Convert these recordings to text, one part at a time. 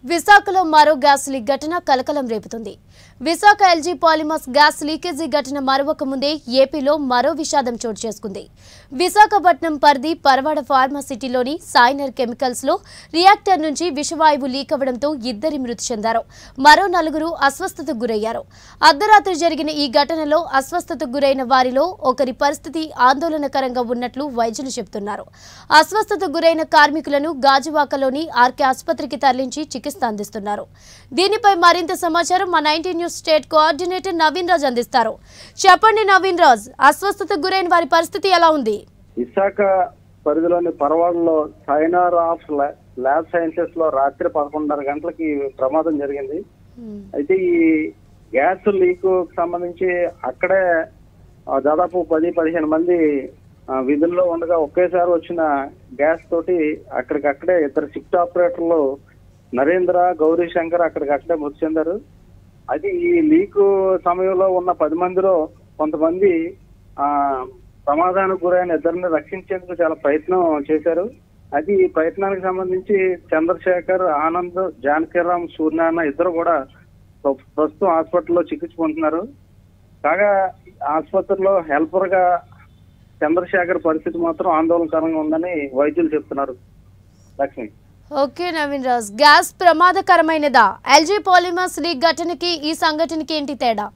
విశాఖలో మరో gas leak ఘటన కలకలం రేపుతుంది Visakha LG polymers gas leakage ఘటన మరొక ముందే ఏపీలో మరో విషాదం చోటు చేసుకుంది విశాఖపట్నం పరిధి పరవాడ ఫార్మాసిటీలోని సాయినర్ కెమికల్స్ లో రియాక్టర్ నుంచి విషవాయువు లీక్ అవ్వడంతో ఇద్దరి మృతి చెందారు మరో నలుగురు అస్వస్థతకు గురయ్యారు అర్ధరాత్రి జరిగిన ఈ ఘటనలో అస్వస్థతకు గురైన వారిలో ఒకరి పరిస్థితి ఆందోళనకరంగా ఉన్నట్లు వైద్యులు చెబుతున్నారు అస్వస్థతకు గురైన కార్మికులను గాజువాకలోని ఆర్కే ఆసుపత్రికి తరలించి చికిత్స అందిస్తున్నారు దీనిపై మరింత సమాచారం మా ninety news state coordinator Naveen Raj అందిస్తారు చెప్పండి నవీన్ రాజ్ అస్వస్థతకు గురైన వారి పరిస్థితి ఎలా ఉంది విశాఖ పరిధిలోని పరవాడలో సైనార్ ఆఫ్ లా- ల్యాబ్ సైన్సెస్ లో రాత్రి పదకొండున్నర గంటలకి ఈ ప్రమాదం జరిగింది అయితే ఈ గ్యాస్ లీక్ సంబంధించి అక్కడే ఆ, దాదాపు పది పదిహేను మంది ఆ, విధుల్లో ఉండగా ఒకేసారి వచ్చిన గ్యాస్ తోటి అక్కడికక్కడే ఇద్దరు షిఫ్ట్ ఆపరేటర్లు నరేంద్ర గౌరీ శంకర్ అక్కడికక్కడే మృతి చెందారు అది ఈ లీక్ సమయంలో ఉన్న పది మందిలో కొంతమంది ఆ ప్రమాదానికి గురైన ఇద్దరిని రక్షించేందుకు చాలా ప్రయత్నం చేశారు అది ఈ ప్రయత్నానికి సంబంధించి చంద్రశేఖర్ ఆనంద్ జానకిరామ్ సూర్యనారాయణ ఇద్దరు కూడా ప్ర- ప్రస్తుతం హాస్పిటల్లో చికిత్స పొందుతున్నారు కాగా ఆసుపత్రిలో హెల్పర్ గా చంద్రశేఖర్ పరిస్థితి మాత్రం ఆందోళనకరంగా ఉందని వైద్యులు చెప్తున్నారు లక్ష్మి ఓకే నవీన్ రాజ్ గ్యాస్ ప్రమాదకరమైనదా ఎల్జీ పాలిమర్స్ లీక్ ఘటనకి ఈ సంఘటనకి ఏంటి తేడా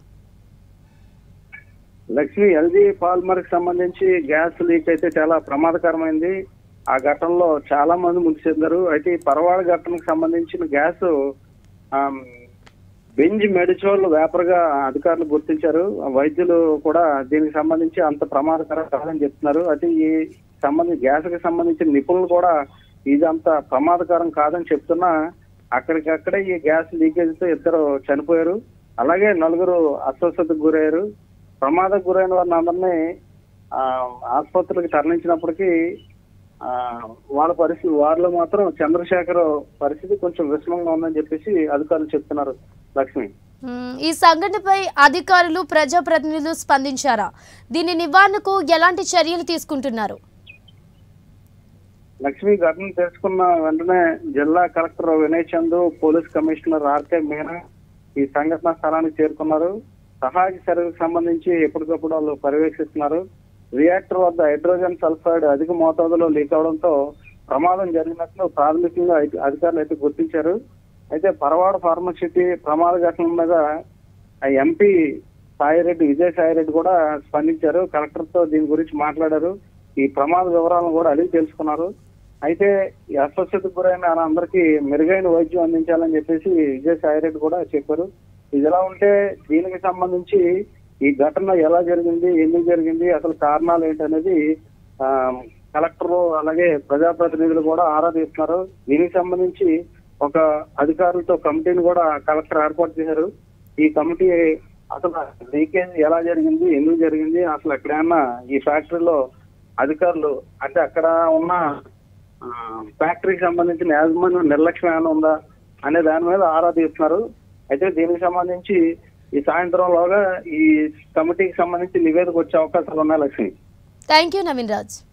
లక్ష్మి ఎల్జీ పాల్మర్ కి సంబంధించి గ్యాస్ లీక్ అయితే చాలా ప్రమాదకరమైంది ఆ ఘటనలో చాలా మంది మృతి చెందారు అయితే ఈ పరవాడ ఘటనకు సంబంధించిన గ్యాస్ ఆమ్, బెంజ్ మెడిచోల్ వేపర్ గా అధికారులు గుర్తించారు వైద్యులు కూడా దీనికి సంబంధించి అంత ప్రమాదకరం కాదని చెప్తున్నారు అయితే ఈ సంబంధించి గ్యాస్ కి సంబంధించిన నిపుణులు కూడా ఇది అంత ప్రమాదకరం కాదని చెప్తున్నా అక్కడికక్కడే ఈ గ్యాస్ లీకేజ్ తో ఇద్దరు చనిపోయారు అలాగే నలుగురు అస్వస్థతకు గురయ్యారు ప్రమాదకు గురైన వారిని అందరినీ ఆ, ఆసుపత్రికి తరలించినప్పటికీ ఆ, వాళ్ళ పరిస్థితి వారిలో మాత్రం చంద్రశేఖర్ పరిస్థితి కొంచెం విషమంగా ఉందని చెప్పేసి అధికారులు చెప్తున్నారు లక్ష్మి మ్మ్, ఈ సంఘటనపై అధికారులు ప్రజాప్రతినిధులు స్పందించారా దీని నివారణకు ఎలాంటి చర్యలు తీసుకుంటున్నారు లక్ష్మి ఘటన తెలుసుకున్న వెంటనే జిల్లా collector Vinay Chandu police commissioner RK Meena ఈ సంఘటన స్థలానికి చేరుకున్నారు సహాయక చర్యలకు సంబంధించి ఎప్పటికప్పుడు వాళ్ళు పర్యవేక్షిస్తున్నారు రియాక్టర్ వద్ద హైడ్రోజన్ సల్ఫైడ్ అధిక మోతాదులో లీక్ అవడంతో ప్రమాదం జరిగినట్లు ప్రాథమికంగా అధి- అధికారులు అయితే గుర్తించారు అయితే పరవాడ ఫార్మసిటీ ప్రమాద ఘటన మీద ఆ ఎంపీ సాయిరెడ్డి విజయ్ సాయిరెడ్డి కూడా స్పందించారు కలెక్టర్ తో దీని గురించి మాట్లాడారు ఈ ప్రమాద వివరాలను కూడా అడిగి తెలుసుకున్నారు అయితే ఈ అస్వస్థతకు గురైన అందరికీ మెరుగైన వైద్యం అందించాలని చెప్పేసి విజయ్ సాయిరెడ్డి కూడా చెప్పారు ఇది ఎలా ఉంటే దీనికి సంబంధించి ఈ ఘటన ఎలా జరిగింది ఎందుకు జరిగింది అసలు కారణాలు ఏంటనేది ఆ, కలెక్టర్ అలాగే ప్రజాప్రతినిధులు కూడా ఆరా తీస్తున్నారు దీనికి సంబంధించి ఒక అధికారులతో కమిటీని కూడా కలెక్టర్ ఏర్పాటు చేశారు ఈ కమిటీ అసలు లీకేజ్ ఎలా జరిగింది ఎందుకు జరిగింది అసలు ఎక్కడైనా ఈ ఫ్యాక్టరీలో అధికారులు అంటే అక్కడ ఉన్న ఆ, ఫ్యాక్టరీకి సంబంధించిన యాజమాన్యం నిర్లక్ష్యం ఏమైనా ఉందా అనే దాని మీద ఆరా తీస్తున్నారు అయితే దీనికి సంబంధించి ఈ సాయంత్రంలోగా ఈ కమిటీకి సంబంధించి నివేదిక వచ్చే అవకాశాలు ఉన్నాయి లక్ష్మి థ్యాంక్ యూ నవీన్ రాజ్